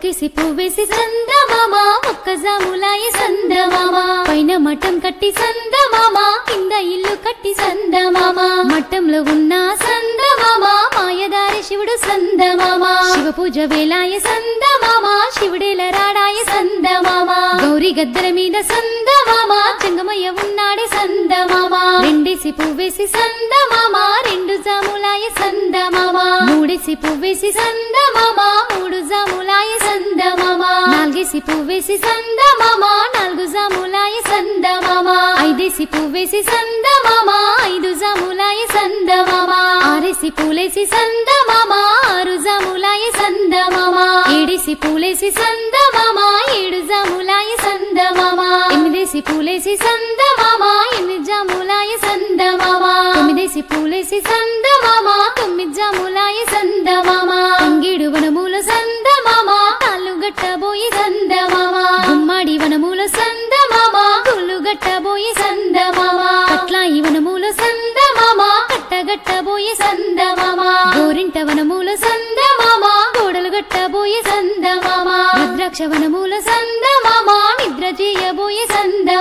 ఒక్కేసి పువ్వేసి సందమామ ఒక్క జాములాయ సందమామ పైన మఠం కట్టి సందమామ కింద ఇల్లు కట్టి సందమామ మఠంలో ఉన్న సందమామ మాయదారి శివుడు సందమామ శివ పూజ వేలాయ సందమామ శివుడేల రాడాయ సందమామ గౌరీ గద్దెల మీద సందమామ చెంగమయ్య ఉన్నాడే సందమామ రెండేసి పువ్వేసి సందమామ రెండు జాములాయ సందమామ మూడేసి పువ్వేసి సందమామ మూడు జాములాయ సందమామ నాలుగేసి పువ్వేసి సందమామ నాలుగు జాములాయ సందమామ ఐదేసి పువ్వేసి సందమామ ఐదు జాములాయ సందమామ ఆరేసి పూలేసి సందమామ ఆరు జాములాయ సందమామ ఏడేసి పూలేసి సందమామ ఏడు జాములాయ సందమామ ఎనిమిదేసి పూలేసి సందమామ ఎనిమిది జాములాయ సందమామ తొమ్మిదేసి పూలేసి సందమామ తొమ్మిది జాములాయ సందమామ తంగేడు వనముల సందమామ కాళ్ళు గట్టబోయి సందమామ గుమ్మడి వనముల సందమామ గుళ్ళు గట్టబోయి సందమామ కట్లాయి వనముల సందమామ కట్టగట్టబోయి సందమామ గోరింట వనముల సందమామ గోడలు గట్టబోయి సందమామ రుద్రాక్ష వనముల సందమామ నిద్ర చేయబోయి సంద